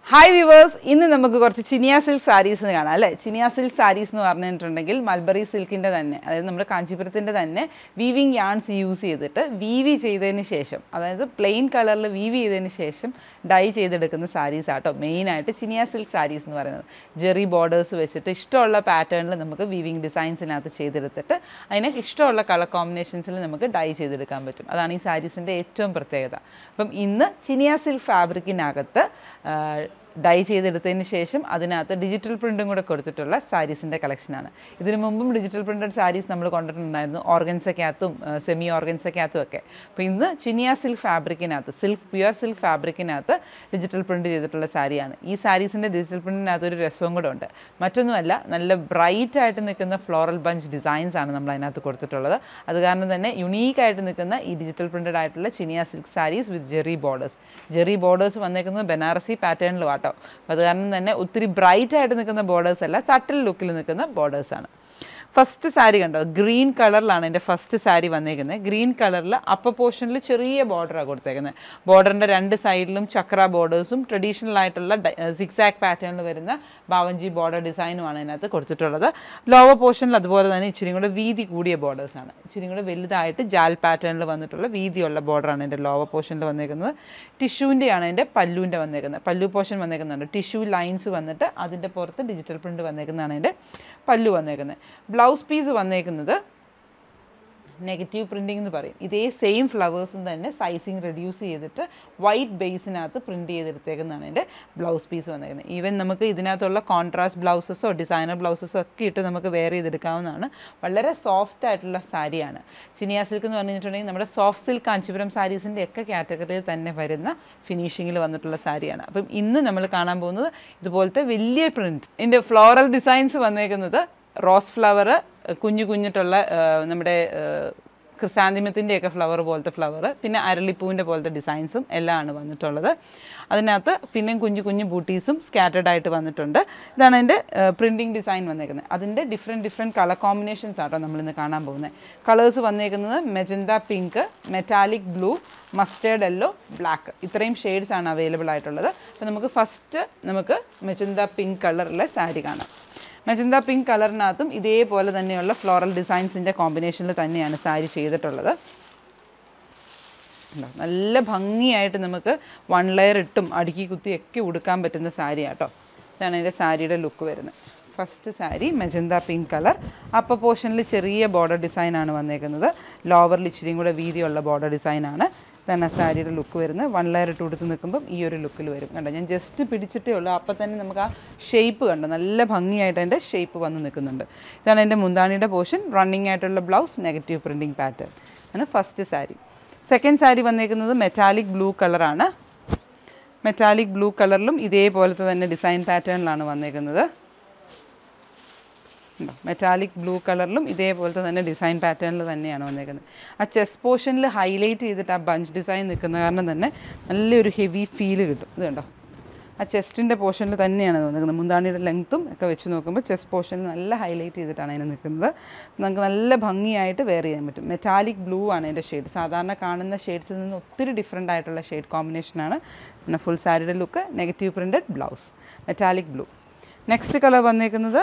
hi viewers ഇന്ന് നമുക്ക് കുറച്ച് ചിനിയ സിൽക്ക് സാരീസ് കാണാം അല്ലേ ചിനിയ സിൽക്ക് സാരീസ് എന്ന് പറഞ്ഞിട്ടുണ്ടെങ്കിൽ മൽബറി സിൽക്കിൻ്റെ തന്നെ അതായത് നമ്മുടെ കാഞ്ചീപുരത്തിൻ്റെ തന്നെ വീവിങ് യാൺസ് യൂസ് ചെയ്തിട്ട് വീവി ചെയ്തതിന് ശേഷം അതായത് പ്ലെയിൻ കളറിൽ വീവി ചെയ്തതിന് ശേഷം ഡൈ ചെയ്തെടുക്കുന്ന സാരീസ് ആട്ടോ മെയിനായിട്ട് ചിനിയ സിൽക്ക് സാരീസ് എന്ന് പറയുന്നത് ജെറി ബോർഡേഴ്സ് വെച്ചിട്ട് ഇഷ്ടമുള്ള പാറ്റേണിൽ നമുക്ക് വീവിങ് ഡിസൈൻസിനകത്ത് ചെയ്തെടുത്തിട്ട് അതിന് ഇഷ്ടമുള്ള കളർ കോമ്പിനേഷൻസിൽ നമുക്ക് ഡൈ ചെയ്തെടുക്കാൻ പറ്റും അതാണ് ഈ സാരീസിൻ്റെ ഏറ്റവും പ്രത്യേകത അപ്പം ഇന്ന് ചിനിയ സിൽക്ക് ഫാബ്രിക്കിനകത്ത് ഡൈ ചെയ്തെടുത്തതിന് ശേഷം അതിനകത്ത് ഡിജിറ്റൽ പ്രിൻറ്റും കൂടെ കൊടുത്തിട്ടുള്ള സാരീസിൻ്റെ കളക്ഷനാണ് ഇതിനു മുമ്പും ഡിജിറ്റൽ പ്രിൻറ്റഡ് സാരീസ് നമ്മൾ കൊണ്ടിട്ടുണ്ടായിരുന്നു ഓർഗൻസക്കകത്തും സെമി ഓർഗൻസക്കകത്തും ഒക്കെ അപ്പോൾ ഇന്ന് ചിനിയ സിൽക്ക് ഫാബ്രിക്കിനകത്ത് സിൽക്ക് പ്യുവർ സിൽക്ക് ഫാബ്രിക്കിനകത്ത് ഡിജിറ്റൽ പ്രിൻറ്റ് ചെയ്തിട്ടുള്ള സാരിയാണ് ഈ സാരീസിൻ്റെ ഡിജിറ്റൽ പ്രിൻറ്റിനകത്ത് ഒരു രസവും കൂടെ ഉണ്ട് മറ്റൊന്നുമല്ല നല്ല ബ്രൈറ്റ് ആയിട്ട് നിൽക്കുന്ന ഫ്ലോറൽ ബഞ്ച് ഡിസൈൻസ് ആണ് നമ്മൾ അതിനകത്ത് കൊടുത്തിട്ടുള്ളത് അത് കാരണം തന്നെ യുണീക്ക് ആയിട്ട് നിൽക്കുന്ന ഈ ഡിജിറ്റൽ പ്രിൻറ്റഡ് ആയിട്ടുള്ള ചിനിയ silk saris with zari borders zari borders വന്നേക്കുന്നത് ബനാറസി പാറ്റേണിലും ആട്ടോ അത് കാരണം തന്നെ ഒത്തിരി ബ്രൈറ്റ് ആയിട്ട് നിൽക്കുന്ന ബോർഡേഴ്സ് അല്ല തട്ടൽ ലുക്കിൽ നിൽക്കുന്ന ബോർഡേഴ്സാണ് ഫസ്റ്റ് സാരി കണ്ടോ ഗ്രീൻ കളറിലാണ് എൻ്റെ ഫസ്റ്റ് സാരി വന്നേക്കുന്നത് ഗ്രീൻ കളറിൽ അപ്പർ പോർഷനിൽ ചെറിയ ബോർഡറാണ് കൊടുത്തേക്കുന്നത് ബോർഡറിൻ്റെ രണ്ട് സൈഡിലും ചക്ര ബോർഡേഴ്സും ട്രഡീഷണൽ ആയിട്ടുള്ള സിക്സാക് പാറ്റേണിൽ വരുന്ന ബാവഞ്ചി ബോർഡർ ഡിസൈനുമാണ് അതിനകത്ത് കൊടുത്തിട്ടുള്ളത് ലോവർ പോർഷനിൽ അതുപോലെ തന്നെ ഇച്ചിരി കൂടെ വീതി കൂടിയ ബോർഡേഴ്സാണ് ഇച്ചിരി കൂടെ വലുതായിട്ട് ജാൽ പാറ്റേണിൽ വന്നിട്ടുള്ള വീതിയുള്ള ബോർഡറാണ് എൻ്റെ ലോവർ പോർഷനിൽ വന്നേക്കുന്നത് ടിഷ്യൂവിൻ്റെയാണ് എൻ്റെ പല്ലുവിൻ്റെ വന്നേക്കുന്നത് പല്ലു പോർഷൻ വന്നേക്കുന്നുണ്ട് ടിഷ്യൂ ലൈൻസ് വന്നിട്ട് അതിൻ്റെ പുറത്ത് ഡിജിറ്റൽ പ്രിൻറ്റ് വന്നേക്കുന്നതാണ് എൻ്റെ പല്ലു വന്നേക്കുന്നത് ബ്ലൗസ് പീസ് വന്നേക്കുന്നത് നെഗറ്റീവ് പ്രിൻറ്റിംഗ് എന്ന് പറയും ഇതേ സെയിം ഫ്ലവേഴ്സും തന്നെ സൈസിങ് റെഡ്യൂസ് ചെയ്തിട്ട് വൈറ്റ് ബേസിനകത്ത് പ്രിൻറ്റ് ചെയ്തെടുത്തേക്കുന്നതാണ് എൻ്റെ ബ്ലൗസ് പീസ് വന്നേക്കുന്നത് ഈവൻ നമുക്ക് ഇതിനകത്തുള്ള കോൺട്രാസ്റ്റ് ബ്ലൗസസോ ഡിസൈനർ ബ്ലൗസസോ ഒക്കെ ഇട്ട് നമുക്ക് വെയർ ചെയ്തെടുക്കാവുന്നതാണ് വളരെ സോഫ്റ്റ് ആയിട്ടുള്ള സാരിയാണ് ചിനിയ സിൽക്ക് എന്ന് പറഞ്ഞിട്ടുണ്ടെങ്കിൽ നമ്മുടെ സോഫ്റ്റ് സിൽക്ക് കാഞ്ചീപുരം സാരീസിൻ്റെ ഒക്കെ കാറ്റഗറിയിൽ തന്നെ വരുന്ന ഫിനിഷിങ്ങിൽ വന്നിട്ടുള്ള സാരിയാണ് അപ്പം ഇന്ന് നമ്മൾ കാണാൻ പോകുന്നത് ഇതുപോലത്തെ വലിയ പ്രിൻറ്റ് ഇതിൻ്റെ ഫ്ലോറൽ ഡിസൈൻസ് വന്നേക്കുന്നത് റോസ് ഫ്ലവർ കുഞ്ഞു കുഞ്ഞിട്ടുള്ള നമ്മുടെ ക്രിസാന്തിമത്തിൻ്റെയൊക്കെ ഫ്ലവർ പോലത്തെ ഫ്ലവർ പിന്നെ അരളിപ്പൂവിൻ്റെ പോലത്തെ ഡിസൈൻസും എല്ലാം ആണ് വന്നിട്ടുള്ളത് അതിനകത്ത് പിന്നെയും കുഞ്ഞു കുഞ്ഞു ബൂട്ടീസും സ്കാറ്റേഡ് ആയിട്ട് വന്നിട്ടുണ്ട് ഇതാണ് എൻ്റെ പ്രിൻറ്റിങ് ഡിസൈൻ വന്നേക്കുന്നത് അതിൻ്റെ ഡിഫറെൻറ്റ് ഡിഫറെൻറ്റ് കളർ കോമ്പിനേഷൻസ് ആട്ടോ നമ്മളിന്ന് കാണാൻ പോകുന്നത് കളേഴ്സ് വന്നേക്കുന്നത് magenta pink metallic blue mustard yellow black ഇത്രയും ഷെയ്ഡ്സ് ആണ് അവൈലബിൾ ആയിട്ടുള്ളത് അപ്പോൾ നമുക്ക് ഫസ്റ്റ് നമുക്ക് മെജന്ത പിങ്ക് കളറിലെ സാരി കാണാം മെജന്ത പിങ്ക് കളറിനകത്തും ഇതേപോലെ തന്നെയുള്ള ഫ്ലോറൽ ഡിസൈൻസിൻ്റെ കോമ്പിനേഷനിൽ തന്നെയാണ് സാരി ചെയ്തിട്ടുള്ളത് നല്ല ഭംഗിയായിട്ട് നമുക്ക് വൺ ലെയർ ഇട്ടും അടുക്കി കുത്തി ഒക്കെ ഉടുക്കാൻ പറ്റുന്ന സാരി ആട്ടോ ഇതാണ് എൻ്റെ സാരിയുടെ ലുക്ക് വരുന്നത് first sari magenta pink colour upper പോർഷനിൽ ചെറിയ ബോർഡർ ഡിസൈനാണ് വന്നേക്കുന്നത് ലോവറിൽ ഇച്ചിരിയും കൂടെ വീതിയുള്ള ബോർഡർ ഡിസൈനാണ് ഇതാണ് സാരിയുടെ ലുക്ക് വരുന്നത് വൺ ലെയർ ഇട്ട് കൊടുത്ത് നിൽക്കുമ്പം ഈ ഒരു ലുക്കിൽ വരും കണ്ടോ ഞാൻ ജസ്റ്റ് പിടിച്ചിട്ടേ ഉള്ളൂ അപ്പം തന്നെ നമുക്ക് ആ ഷേപ്പ് കണ്ടോ നല്ല ഭംഗിയായിട്ട് അതിൻ്റെ ഷേപ്പ് വന്ന് നിൽക്കുന്നുണ്ട് ഇതാണ് എൻ്റെ മുന്താണിയുടെ പോർഷൻ റണ്ണിങ് ആയിട്ടുള്ള ബ്ലൗസ് നെഗറ്റീവ് പ്രിൻറ്റിങ് പാറ്റേൺ ആണ് ഫസ്റ്റ് സാരി സെക്കൻഡ് സാരി വന്നേക്കുന്നത് മെറ്റാലിക് ബ്ലൂ കളറാണ് മെറ്റാലിക് ബ്ലൂ കളറിലും ഇതേപോലത്തെ തന്നെ ഡിസൈൻ പാറ്റേണിലാണ് വന്നേക്കുന്നത് മെറ്റാലിക് ബ്ലൂ കളറിലും ഇതേപോലത്തെ തന്നെ ഡിസൈൻ പാറ്റേണിൽ തന്നെയാണ് വന്നേക്കുന്നത് ആ ചെസ്റ്റ് പോർഷനിൽ ഹൈലൈറ്റ് ചെയ്തിട്ട് ആ ബഞ്ച് ഡിസൈൻ നിൽക്കുന്ന കാരണം തന്നെ നല്ലൊരു ഹെവി ഫീല് കിട്ടും ഇത് കണ്ടോ ആ ചെസ്റ്റിൻ്റെ പോർഷനിൽ തന്നെയാണ് നിൽക്കുന്നത് മുന്താണിയുടെ ലെങ്ത്തും ഒക്കെ വെച്ച് നോക്കുമ്പോൾ ചെസ്റ്റ് പോർഷനിൽ നല്ല ഹൈലൈറ്റ് ചെയ്തിട്ടാണ് അതിന് നിൽക്കുന്നത് നമുക്ക് നല്ല ഭംഗിയായിട്ട് വെയർ ചെയ്യാൻ പറ്റും മെറ്റാലിക് ബ്ലൂ ആണ് എൻ്റെ ഷെയ്ഡ് സാധാരണ കാണുന്ന ഷെയ്ഡ്സിൽ നിന്ന് ഒത്തിരി ഡിഫറെൻ്റ് ആയിട്ടുള്ള ഷെയ്ഡ് കോമ്പിനേഷനാണ് പിന്നെ ഫുൾ സാരിയുടെ look negative printed blouse metallic blue next colour വന്നേക്കുന്നത്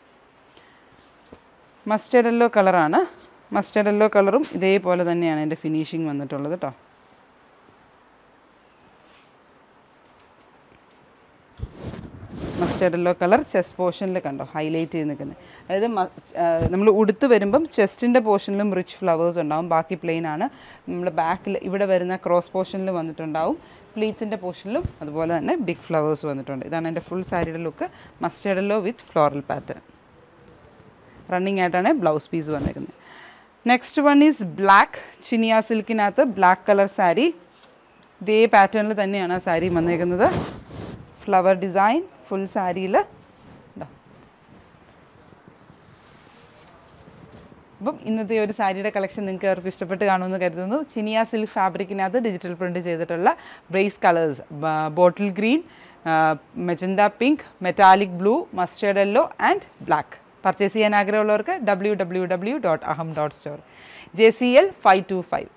മസ്റ്റേർഡ് യെല്ലോ കളറാണ് മസ്റ്റേർഡ് യെല്ലോ കളറും ഇതേപോലെ തന്നെയാണ് എൻ്റെ ഫിനിഷിങ് വന്നിട്ടുള്ളത് കേട്ടോ മസ്റ്റേർഡ് യെല്ലോ കളർ ചെസ്റ്റ് പോർഷനിൽ കണ്ടോ ഹൈലൈറ്റ് ചെയ്ത് നിൽക്കുന്നത് അതായത് നമ്മൾ ഉടുത്ത് വരുമ്പം ചെസ്റ്റിൻ്റെ പോർഷനിലും റിച്ച് ഫ്ലവേഴ്സ് ഉണ്ടാവും ബാക്കി പ്ലെയിൻ ആണ് നമ്മൾ ബാക്കിൽ ഇവിടെ വരുന്ന ക്രോസ് പോർഷനിൽ വന്നിട്ടുണ്ടാവും പ്ലീറ്റ്സിൻ്റെ പോർഷനിലും അതുപോലെ തന്നെ ബിഗ് ഫ്ലവേഴ്സ് വന്നിട്ടുണ്ട് ഇതാണ് എൻ്റെ ഫുൾ സാരിയുടെ look mustard yellow with floral pattern running ആയിട്ടാണ് ബ്ലൗസ് പീസ് വന്നിരിക്കുന്നത് നെക്സ്റ്റ് വൺ ഈസ് ബ്ലാക്ക് ചിനിയ സിൽക്കിനകത്ത് ബ്ലാക്ക് കളർ സാരി ഇതേ പാറ്റേണിൽ തന്നെയാണ് ആ സാരി വന്നേക്കുന്നത് ഫ്ലവർ ഡിസൈൻ ഫുൾ സാരിയിൽ അപ്പം ഇന്നത്തെ ഒരു സാരിയുടെ കളക്ഷൻ നിങ്ങൾക്ക് അവർക്ക് ഇഷ്ടപ്പെട്ട് കാണുമെന്ന് കരുതുന്നു ചിനിയ സിൽക്ക് ഫാബ്രിക്കിനകത്ത് ഡിജിറ്റൽ പ്രിൻറ്റ് ചെയ്തിട്ടുള്ള ബ്രേസ് colours bottle green magenta pink metallic blue mustard yellow and black purchase ചെയ്യാൻ ആഗ്രഹമുള്ളവർക്ക് W W W dot Aham dot store J C L five two five